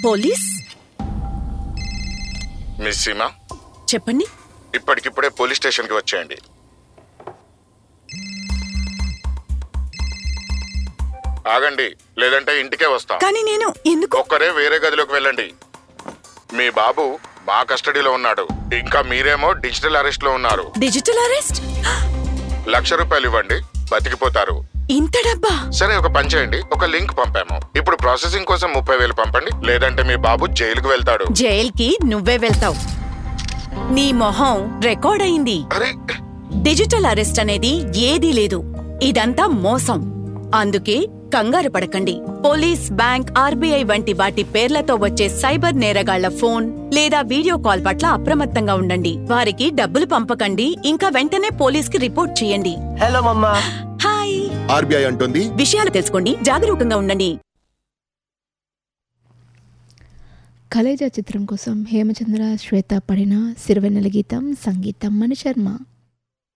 police miss Seema చెప్పండి ఇప్పటికిప్పుడే police స్టేషన్కి వచ్చేయండి ఆగండి లేదంటే ఇంటికే వస్తాం కానీ నేను ఎందుకు ఒక్కరే వేరే గదిలోకి వెళ్ళండి మీ బాబు మా కస్టడీలో ఉన్నాడు ఇంకా మీరేమో డిజిటల్ అరెస్ట్ లో ఉన్నారు డిజిటల్ అరెస్ట్ లక్ష రూపాయలు ఇవ్వండి బతికిపోతారు ఇంత డబ్బా సరే ఒక పని చేయండి ఒక లింక్ పంపాము ఇప్పుడు ప్రాసెసింగ్ కోసం ముప్పై వేలు పంపండి లేదంటే మీ బాబు జైలుకు వెళ్తాడు జైల్కి నువ్వే వెళ్తావు నీ మొహం రికార్డ్ అయింది అరే డిజిటల్ అరెస్ట్ అనేది ఏదీ లేదు ఇదంతా మోసం అందుకే కంగారు పడకండి పోలీస్ బ్యాంక్ ఆర్బీఐ వంటి వాటి పేర్లతో వచ్చే సైబర్ నేరగాళ్ల ఫోన్ లేదా వీడియో కాల్ పట్ల అప్రమత్తంగా ఉండండి వారికి డబ్బులు పంపకండి ఇంకా వెంటనే పోలీస్కి రిపోర్ట్ చేయండి హలో మమ్మా హాయ్ ఆర్బీఐ అంటోంది విషయాలు తెలుసుకోండి జాగరూకంగా ఉండండి కలేజా చిత్రం కోసం హేమచంద్ర శ్వేత పడిన సిరివెన్నెల గీతం సంగీతం మణిశర్మ